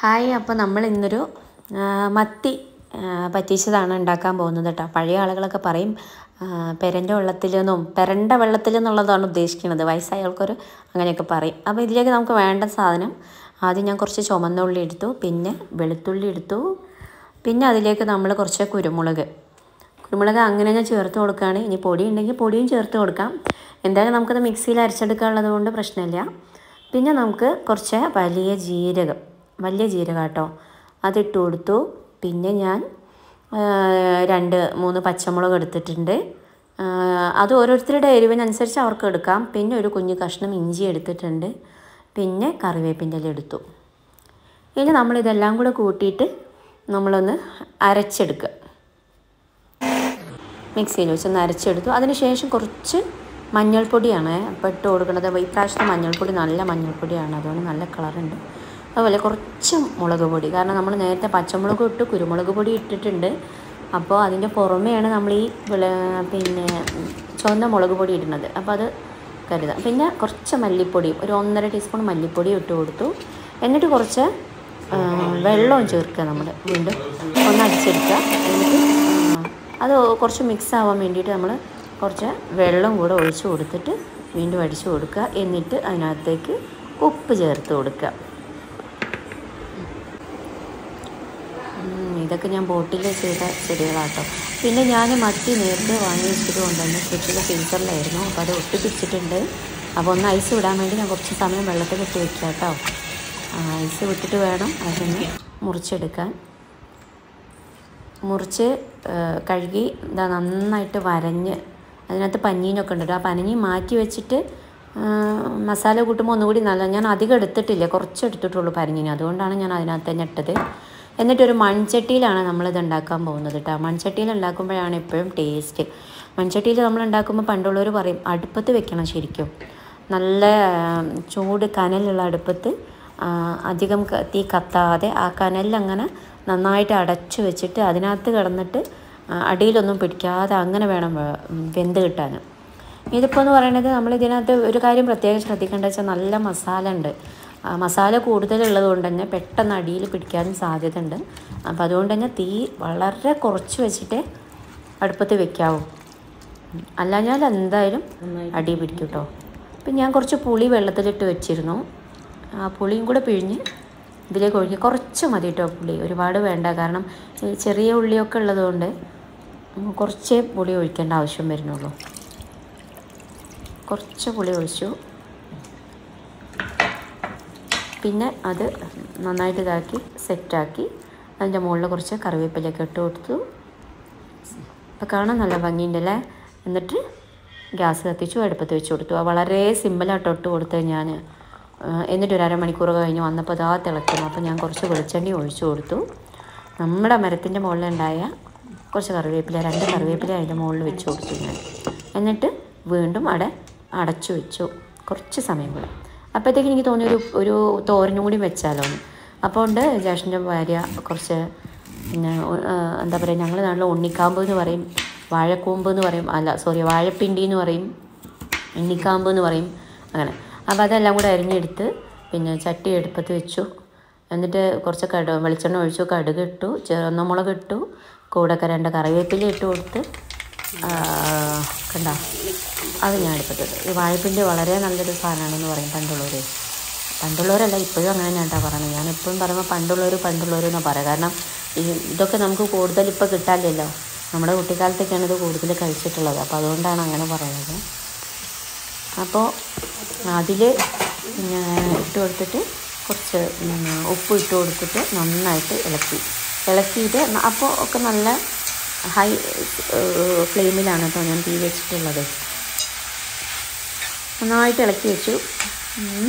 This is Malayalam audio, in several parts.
ഹായ് അപ്പോൾ നമ്മൾ ഇന്നൊരു ആ, മത്തി ആ, പറ്റിച്ചതാണ് ഉണ്ടാക്കാൻ പോകുന്നത് കേട്ടോ പഴയ ആളുകളൊക്കെ പറയും ആ, പെരൻ്റെ വെള്ളത്തിൽ നിന്നും പെരണ്ട വെള്ളത്തിൽ നിന്നുള്ളതാണ് ഉദ്ദേശിക്കുന്നത് വയസ്സായവർക്കൊരു അങ്ങനെയൊക്കെ പറയും അപ്പോൾ ഇതിലേക്ക് നമുക്ക് വേണ്ട സാധനം ആദ്യം ഞാൻ കുറച്ച് ചുമന്ന ഉള്ളി എടുത്തു പിന്നെ വെളുത്തുള്ളി എടുത്തു പിന്നെ അതിലേക്ക് നമ്മൾ കുറച്ച് കുരുമുളക് കുരുമുളക് അങ്ങനെ ഞാൻ ചേർത്ത് കൊടുക്കുകയാണ് ഇനി പൊടി ഉണ്ടെങ്കിൽ പൊടിയും ചേർത്ത് കൊടുക്കാം എന്തായാലും നമുക്കത് മിക്സിയിൽ അരച്ചെടുക്കാനുള്ളത് കൊണ്ട് പ്രശ്നമില്ല പിന്നെ നമുക്ക് കുറച്ച് വലിയ ജീരകം വലിയ ജീരകം കേട്ടോ അതിട്ട് കൊടുത്തു പിന്നെ ഞാൻ ആ, രണ്ട് മൂന്ന് പച്ചമുളക് എടുത്തിട്ടുണ്ട് ആ, അത് ഓരോരുത്തരുടെ എരിവിനനുസരിച്ച് അവർക്ക് എടുക്കാം പിന്നെ ഒരു കുഞ്ഞു കഷ്ണം ഇഞ്ചി എടുത്തിട്ടുണ്ട് പിന്നെ കറിവേപ്പിൻ്റെ ഇല എടുത്തു ഇനി നമ്മളിതെല്ലാം കൂടെ കൂട്ടിയിട്ട് നമ്മളൊന്ന് അരച്ചെടുക്കുക മിക്സിയിൽ വെച്ചൊന്ന് അരച്ചെടുത്തു അതിനുശേഷം കുറച്ച് മഞ്ഞൾപ്പൊടിയാണ് ഇപ്പോൾ ഇട്ട് കൊടുക്കുന്നത് അപ്പോൾ ഇപ്രാവശ്യത്തെ മഞ്ഞൾപ്പൊടി നല്ല മഞ്ഞൾപ്പൊടിയാണ് അതുകൊണ്ട് നല്ല കളറുണ്ട് അതുപോലെ കുറച്ച് മുളക് പൊടി കാരണം നമ്മൾ നേരത്തെ പച്ചമുളക് ഇട്ട് കുരുമുളക് പൊടി ഇട്ടിട്ടുണ്ട് അപ്പോൾ അതിൻ്റെ പുറമെയാണ് നമ്മൾ ഈ വിള പിന്നെ ചുവന്ന മുളക് പൊടി ഇടുന്നത് അപ്പോൾ അത് കരുതാം പിന്നെ കുറച്ച് മല്ലിപ്പൊടിയും ഒരു ഒന്നര ടീസ്പൂൺ മല്ലിപ്പൊടിയും ഇട്ട് കൊടുത്തു എന്നിട്ട് കുറച്ച് ആ, വെള്ളവും ചേർക്കുക നമ്മൾ വീണ്ടും ഒന്ന് അടിച്ചെടുക്കുക എന്നിട്ട് ആ, അത് കുറച്ച് മിക്സ് ആവാൻ വേണ്ടിയിട്ട് നമ്മൾ കുറച്ച് വെള്ളം കൂടെ ഒഴിച്ച് കൊടുത്തിട്ട് വീണ്ടും അടിച്ചു കൊടുക്കുക എന്നിട്ട് അതിനകത്തേക്ക് ഉപ്പ് ചേർത്ത് കൊടുക്കുക ഉം, ഇതൊക്കെ ഞാൻ ബോട്ടിൽ ചെയ്ത ചെടികളാട്ടോ പിന്നെ ഞാൻ മത്തി നേരത്തെ വാങ്ങി വെച്ചത് കൊണ്ടുതന്നെ ഫ്രിഡ്ജിൽ ഫ്രീസറിലായിരുന്നു അപ്പോൾ അത് ഒട്ടിപ്പിച്ചിട്ടുണ്ട് അപ്പോൾ ഒന്ന് ഐസ് വിടാൻ വേണ്ടി ഞാൻ കുറച്ച് സമയം വെള്ളത്തിൽ ഇട്ട് വെക്കാം കേട്ടോ ആ, ഐസ് വിട്ടിട്ട് വേണം അതൊന്ന് മുറിച്ചെടുക്കാൻ മുറിച്ച് ആ, കഴുകി ഇതാ നന്നായിട്ട് വരഞ്ഞ് അതിനകത്ത് പഞ്ഞീനൊക്കെ ഉണ്ട് ആ പനഞ്ഞി മാറ്റി വെച്ചിട്ട് ആ, മസാല കൂട്ടുമ്പോൾ ഒന്നുകൂടി നല്ല ഞാൻ അധികം എടുത്തിട്ടില്ല കുറച്ച് എടുത്തിട്ടുള്ളൂ പനഞ്ഞിന് അതുകൊണ്ടാണ് ഞാൻ അതിനകത്ത് തന്നെ ഇട്ടത് എന്നിട്ടൊരു മൺചട്ടിയിലാണ് നമ്മളിത് ഉണ്ടാക്കാൻ പോകുന്നത് കേട്ടോ മൺചട്ടിയിൽ ഉണ്ടാക്കുമ്പോഴാണ് എപ്പോഴും ടേസ്റ്റ് മൺചട്ടിയിൽ നമ്മൾ ഉണ്ടാക്കുമ്പോൾ പണ്ടുള്ളവർ പറയും അടുപ്പത്ത് വെക്കണം ശരിക്കും നല്ല ആ, ചൂട് കനലുള്ള അടുപ്പത്ത് ആ, അധികം ക- തീ കത്താതെ ആ കനലിലങ്ങനെ നന്നായിട്ട് അടച്ചു വെച്ചിട്ട് അതിനകത്ത് കിടന്നിട്ട് ആ, അടിയിലൊന്നും പിടിക്കാതെ അങ്ങനെ വേണം വേ- ഉം, വെന്ത് കിട്ടാൻ ഇതിപ്പോൾ എന്ന് പറയുന്നത് നമ്മൾ ഇതിനകത്ത് ഒരു കാര്യം പ്രത്യേകം ശ്രദ്ധിക്കേണ്ടത് വെച്ചാൽ നല്ല മസാല ഉണ്ട് ആ, മസാല കൂടുതലുള്ളത് കൊണ്ട് തന്നെ പെട്ടെന്ന് അടിയിൽ പിടിക്കാനും സാധ്യത ഉണ്ട് അപ്പോൾ അതുകൊണ്ട് തന്നെ തീ വളരെ കുറച്ച് വെച്ചിട്ടേ അടുപ്പത്ത് വെക്കാവൂ അല്ലാഞ്ഞാൽ എന്തായാലും അടി പിടിക്കും കേട്ടോ അപ്പം ഞാൻ കുറച്ച് പുളി വെള്ളത്തിലിട്ട് വെച്ചിരുന്നു ആ പുളിയും കൂടെ പിഴിഞ്ഞ് ഇതിലേക്ക് ഒഴിക്കുക കുറച്ച് മതി കേട്ടോ പുളി ഒരുപാട് വേണ്ട കാരണം ഈ ചെറിയ ഉള്ളിയൊക്കെ ഉള്ളതുകൊണ്ട് ഉം, കുറച്ചേ പുളി ഒഴിക്കേണ്ട ആവശ്യം വരുന്നുള്ളൂ കുറച്ച് പുളി ഒഴിച്ചു പിന്നെ അത് നന്നായിട്ട് ഇതാക്കി സെറ്റാക്കി അതിൻ്റെ മുകളിൽ കുറച്ച് കറിവേപ്പിലൊക്കെ ഇട്ട് കൊടുത്തു അപ്പോൾ കാണാൻ നല്ല ഭംഗിയുണ്ടല്ലേ എന്നിട്ട് ഗ്യാസ് കത്തിച്ചു അടുപ്പത്ത് വെച്ച് കൊടുത്തു അത് വളരെ സിമ്പിളായിട്ട് ഇട്ട് കൊടുത്തത് ഞാൻ എന്നിട്ട് ഒരു അരമണിക്കൂർ കഴിഞ്ഞ് വന്നപ്പോൾ അതാ തിളക്കുന്നു അപ്പോൾ ഞാൻ കുറച്ച് വെളിച്ചെണ്ണ ഒഴിച്ചു കൊടുത്തു നമ്മുടെ മരത്തിൻ്റെ മുകളിലുണ്ടായ കുറച്ച് കറിവേപ്പില രണ്ട് കറിവേപ്പില അതിൻ്റെ മുകളിൽ വെച്ച് കൊടുത്തു ഞാൻ എന്നിട്ട് വീണ്ടും അവിടെ അടച്ചു വെച്ചു കുറച്ച് സമയം കൂടെ അപ്പോഴത്തേക്ക് എനിക്ക് തോന്നി ഒരു ഒരു തോരനും കൂടി വെച്ചാലോ എന്ന് അപ്പോൾ ഉണ്ട് ജേഷൻ്റെ ഭാര്യ കുറച്ച് പിന്നെ ആ, എന്താ പറയുക ഞങ്ങൾ നാട്ടിൽ ഉണ്ണിക്കാമ്പ് എന്ന് പറയും വാഴക്കൂമ്പ് എന്ന് പറയും അല്ല സോറി വാഴപ്പിണ്ടി എന്ന് പറയും ഉണ്ണിക്കാമ്പ് എന്ന് പറയും അങ്ങനെ അപ്പോൾ അതെല്ലാം കൂടെ അരിഞ്ഞെടുത്ത് പിന്നെ ചട്ടി എടുപ്പത്ത് വെച്ചു എന്നിട്ട് കുറച്ച് കടു വെളിച്ചെണ്ണ ഒഴിച്ചു കടുക് ഇട്ടു ചുവന്നമുളക് ഇട്ടു കൂടെ രണ്ട് കറിവേപ്പില ഇട്ട് കൊടുത്ത് ആ, കണ്ട അത് ഞാൻ എടുത്തിട്ടുണ്ട് ഈ വാഴപ്പിണ്ടി വളരെ നല്ലൊരു സാധനമാണെന്ന് പറയും പണ്ടുള്ളവർ പണ്ടുള്ളവരല്ല ഇപ്പോഴും അങ്ങനെ ഞാൻ കേട്ടോ പറയുന്നത് ഞാൻ എപ്പോഴും പറയുമ്പോൾ പണ്ടുള്ളവർ പണ്ടുള്ളവർ എന്നാണ് പറയുക കാരണം ഈ ഇതൊക്കെ നമുക്ക് കൂടുതൽ ഇപ്പോൾ കിട്ടാനില്ലല്ലോ നമ്മുടെ കുട്ടിക്കാലത്തൊക്കെയാണ് ഇത് കൂടുതൽ കഴിച്ചിട്ടുള്ളത് അപ്പോൾ അതുകൊണ്ടാണ് അങ്ങനെ പറയുന്നത് അപ്പോൾ അതിൽ പിന്നെ ഇട്ട് കൊടുത്തിട്ട് കുറച്ച് പിന്നെ ഉപ്പ് ഇട്ട് കൊടുത്തിട്ട് നന്നായിട്ട് ഇളക്കി ഇളക്കിയിട്ട് ന- അപ്പോൾ ഒക്കെ നല്ല ഹൈ ഫ്ലെയിമിലാണ് കേട്ടോ ഞാൻ തീ വെച്ചിട്ടുള്ളത് നന്നായിട്ട് ഇളക്കി വെച്ചു ഉം.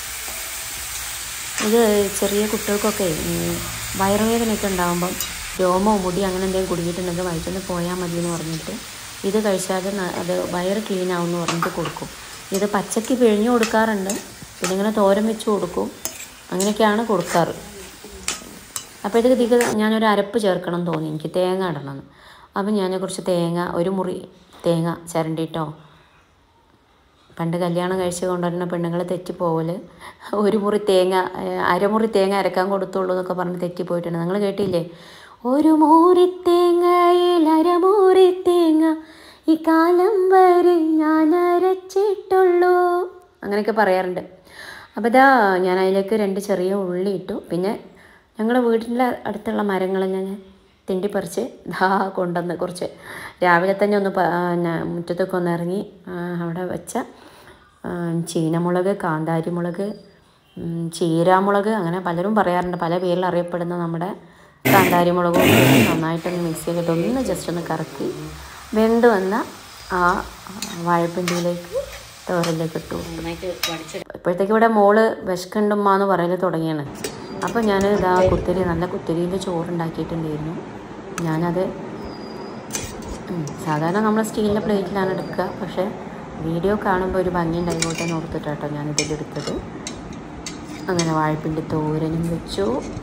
ഇത് ചെറിയ കുട്ടികൾക്കൊക്കെ ഈ വയറുവേദനയൊക്കെ ഉണ്ടാകുമ്പം രോമോ മുടി അങ്ങനെ എന്തെങ്കിലും കുടുങ്ങിയിട്ടുണ്ടെങ്കിൽ വയറ്റിൽ പോയാൽ മതി എന്ന് പറഞ്ഞിട്ട് ഇത് കഴിച്ചാൽ ന- അത് വയറ് ക്ലീൻ ആവും എന്ന് പറഞ്ഞിട്ട് കൊടുക്കും ഇത് പച്ചക്ക് പിഴിഞ്ഞു കൊടുക്കാറുണ്ട് പിന്നെ ഇങ്ങനെ തോരൻ വെച്ച് കൊടുക്കും അങ്ങനെയൊക്കെയാണ് കൊടുക്കാറ് അപ്പോഴത്തേക്ക് ഇതിക്ക് ഞാനൊരു അരപ്പ് ചേർക്കണം എന്ന് തോന്നി എനിക്ക് തേങ്ങ ഇടണം എന്ന് അപ്പം ഞാൻ കുറച്ച് തേങ്ങ ഒരു മുറി തേങ്ങ ചിരണ്ടിട്ടോ പണ്ട് കല്യാണം കഴിച്ച് കൊണ്ടുവരുന്ന പെണ്ണുങ്ങൾ തെറ്റിപ്പോവല് ഒരു മുറി തേങ്ങ ഏഹ്, അരമുറി തേങ്ങ അരക്കാൻ കൊടുത്തുള്ളൂ എന്നൊക്കെ പറഞ്ഞ് തെറ്റിപ്പോയിട്ടുണ്ട് നിങ്ങൾ കേട്ടില്ലേ ഒരു മുറി തേങ്ങയിൽ അരമുറി തേങ്ങ ഈ കാലം വരെ ഞാൻ അരച്ചിട്ടുള്ളൂ അങ്ങനെയൊക്കെ പറയാറുണ്ട് അപ്പോൾ ഇതാ ഞാൻ അതിലേക്ക് രണ്ട് ചെറിയ ഉള്ളി ഇട്ടു പിന്നെ ഞങ്ങളുടെ വീട്ടിൻ്റെ അടുത്തുള്ള മരങ്ങൾ ഞാൻ തിണ്ടിപ്പറിച്ച് ദാ കൊണ്ടുവന്ന് കുറച്ച് രാവിലെ തന്നെ ഒന്ന് പ- പിന്നെ മുറ്റത്തൊക്കെ ഒന്ന് ഇറങ്ങി ആ, അവിടെ വെച്ച ആ, ചീനമുളക് കാന്താരിമുളക് ഉം, ചീരാമുളക് അങ്ങനെ പലരും പറയാറുണ്ട് പല പേരിൽ അറിയപ്പെടുന്ന നമ്മുടെ കാന്താരിമുളകും നന്നായിട്ടൊന്ന് മിക്സിയിലിട്ട് ഒന്ന് ജസ്റ്റ് ഒന്ന് കറക്കി വെന്ത് വന്ന ആ വാഴപ്പിണ്ടിയിലേക്ക് തോരലേക്ക് ഇട്ടു നന്നായിട്ട് വടിച്ചെടുക്കും ഇപ്പോഴത്തേക്ക് ഇവിടെ മോള് വിശക്കണ്ടുമ്മ എന്ന് പറയൽ തുടങ്ങിയാണ് അപ്പോൾ ഞാൻ ഇതാ കുത്തിരി നല്ല കുത്തിരിയിൽ ചോറുണ്ടാക്കിയിട്ടുണ്ടായിരുന്നു ഞാനത് ഉം, സാധാരണ നമ്മൾ സ്റ്റീലിൻ്റെ പ്ലേറ്റിലാണ് എടുക്കുക പക്ഷേ വീഡിയോ കാണുമ്പോൾ ഒരു ഭംഗി ഉണ്ടായിക്കോട്ടെ എന്ന് ഓർത്തിട്ടാട്ടോ ഞാനിതിലെടുത്തത് അങ്ങനെ വാഴപ്പിണ്ടി തോരനും വെച്ചു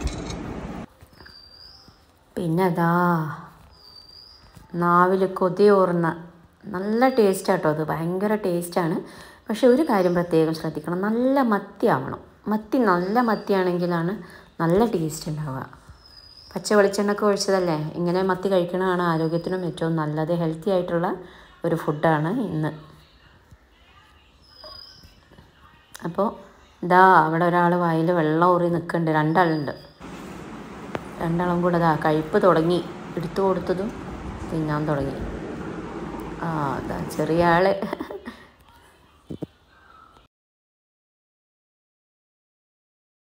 പിന്നെ അതാ നാവിൽ കൊതിയോർന്ന നല്ല ടേസ്റ്റ് ആട്ടോ അത് ഭയങ്കര ടേസ്റ്റാണ് പക്ഷെ ഒരു കാര്യം പ്രത്യേകം ശ്രദ്ധിക്കണം നല്ല മത്തി ആവണം മത്തി നല്ല മത്തിയാണെങ്കിലാണ് നല്ല ടേസ്റ്റ് ഉണ്ടാവുക പച്ച വെളിച്ചെണ്ണൊക്കെ ഒഴിച്ചതല്ലേ ഇങ്ങനെ മത്തി കഴിക്കണതാണ് ആരോഗ്യത്തിനും ഏറ്റവും നല്ലത് ഹെൽത്തി ആയിട്ടുള്ള ഒരു ഫുഡാണ് ഇന്ന് അപ്പോൾ ഇതാ അവിടെ ഒരാൾ വായിൽ വെള്ളം ഊറി നിൽക്കുന്നുണ്ട് രണ്ടാളുണ്ട് രണ്ടാളും കൂടെ ഇതാ കഴിപ്പ് തുടങ്ങി എടുത്തു കൊടുത്തതും തിന്നാൻ തുടങ്ങി ആ അതാ ചെറിയ ആള്